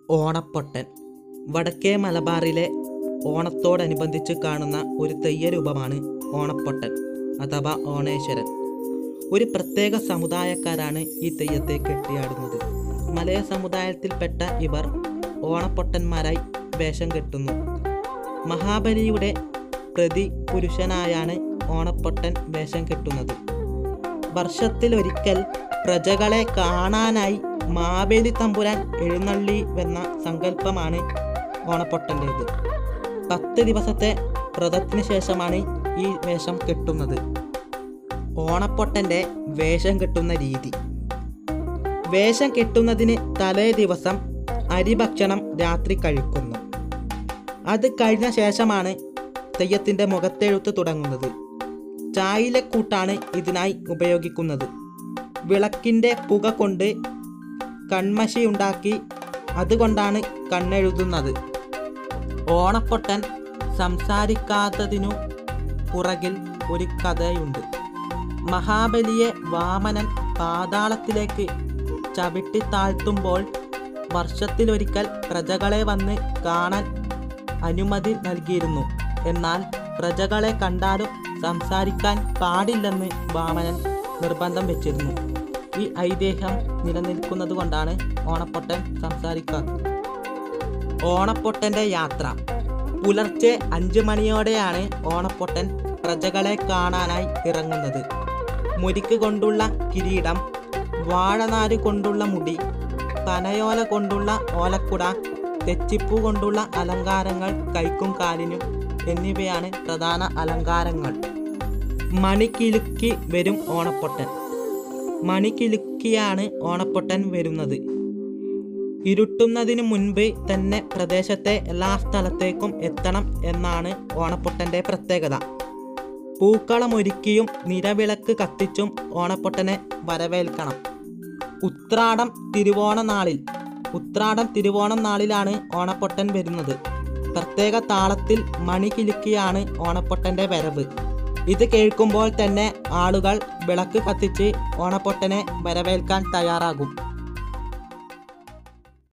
ഓണപ്പൊട്ടൻ വടക്കേ മലബാറിലെ ഓണത്തോടനുബന്ധിച്ച് കാണുന്ന ഒരു തെയ്യരൂപമാണ് ഓണപ്പൊട്ടൻ അഥവാ ഓണേശ്വരൻ ഒരു പ്രത്യേക സമുദായക്കാരാണ് ഈ തെയ്യത്തെ കെട്ടിയാടുന്നത് മലയ സമുദായത്തിൽപ്പെട്ട ഇവർ ഓണപ്പൊട്ടന്മാരായി വേഷം കെട്ടുന്നു മഹാബലിയുടെ പ്രതി പുരുഷനായാണ് ഓണപ്പൊട്ടൻ വേഷം കെട്ടുന്നത് വർഷത്തിലൊരിക്കൽ പ്രജകളെ കാണാനായി മാവേലി തമ്പുരാൻ എഴുന്നള്ളി എന്ന സങ്കല്പമാണ് ഓണപ്പൊട്ടൻ്റേത് പത്ത് ദിവസത്തെ വ്രതത്തിന് ശേഷമാണ് ഈ വേഷം കെട്ടുന്നത് ഓണപ്പൊട്ടൻ്റെ വേഷം കെട്ടുന്ന രീതി വേഷം കെട്ടുന്നതിന് തലേ ദിവസം അരിഭക്ഷണം രാത്രി കഴിക്കുന്നു അത് കഴിഞ്ഞ ശേഷമാണ് തെയ്യത്തിൻ്റെ മുഖത്തെഴുത്ത് തുടങ്ങുന്നത് ചായിലക്കൂട്ടാണ് ഇതിനായി ഉപയോഗിക്കുന്നത് വിളക്കിൻ്റെ പുക കൊണ്ട് കൺമഷി ഉണ്ടാക്കി അതുകൊണ്ടാണ് കണ്ണെഴുതുന്നത് ഓണപ്പൊട്ടൻ സംസാരിക്കാത്തതിനു പുറകിൽ ഒരു കഥയുണ്ട് മഹാബലിയെ വാമനൻ പാതാളത്തിലേക്ക് ചവിട്ടി താഴ്ത്തുമ്പോൾ വർഷത്തിലൊരിക്കൽ പ്രജകളെ വന്ന് കാണാൻ അനുമതി നൽകിയിരുന്നു എന്നാൽ പ്രജകളെ കണ്ടാലും സംസാരിക്കാൻ പാടില്ലെന്ന് വാമനൻ നിർബന്ധം വെച്ചിരുന്നു ഈ ഐതിഹ്യം നിലനിൽക്കുന്നത് കൊണ്ടാണ് ഓണപ്പൊട്ടൻ സംസാരിക്കാത്തത് ഓണപ്പൊട്ടൻ്റെ യാത്ര പുലർച്ചെ അഞ്ച് മണിയോടെയാണ് ഓണപ്പൊട്ടൻ പ്രജകളെ കാണാനായി ഇറങ്ങുന്നത് മുരിക്ക് കൊണ്ടുള്ള കിരീടം വാഴനാര് കൊണ്ടുള്ള മുടി പനയോല കൊണ്ടുള്ള ഓലക്കുട തെച്ചിപ്പൂ കൊണ്ടുള്ള അലങ്കാരങ്ങൾ കൈക്കും കാലിനും എന്നിവയാണ് പ്രധാന അലങ്കാരങ്ങൾ മണിക്കിലുക്കി വരും ഓണപ്പൊട്ടൻ മണിക്കിലുക്കിയാണ് ഓണപ്പൊട്ടൻ വരുന്നത് ഇരുട്ടുന്നതിനു മുൻപ് തന്നെ പ്രദേശത്തെ എല്ലാ സ്ഥലത്തേക്കും എത്തണം എന്നാണ് ഓണപ്പൊട്ടൻ്റെ പ്രത്യേകത പൂക്കളമൊരുക്കിയും നിരവിളക്ക് കത്തിച്ചും ഓണപ്പൊട്ടനെ വരവേൽക്കണം ഉത്രാടം തിരുവോണ നാളിൽ ഉത്രാടം തിരുവോണം നാളിലാണ് ഓണപ്പൊട്ടൻ വരുന്നത് പ്രത്യേക താളത്തിൽ മണി കിലുക്കിയാണ് ഓണപ്പൊട്ടൻ്റെ വരവ് ഇത് കേൾക്കുമ്പോൾ തന്നെ ആളുകൾ വിളക്ക് കത്തിച്ച് ഓണപ്പൊട്ടനെ വരവേൽക്കാൻ തയ്യാറാകും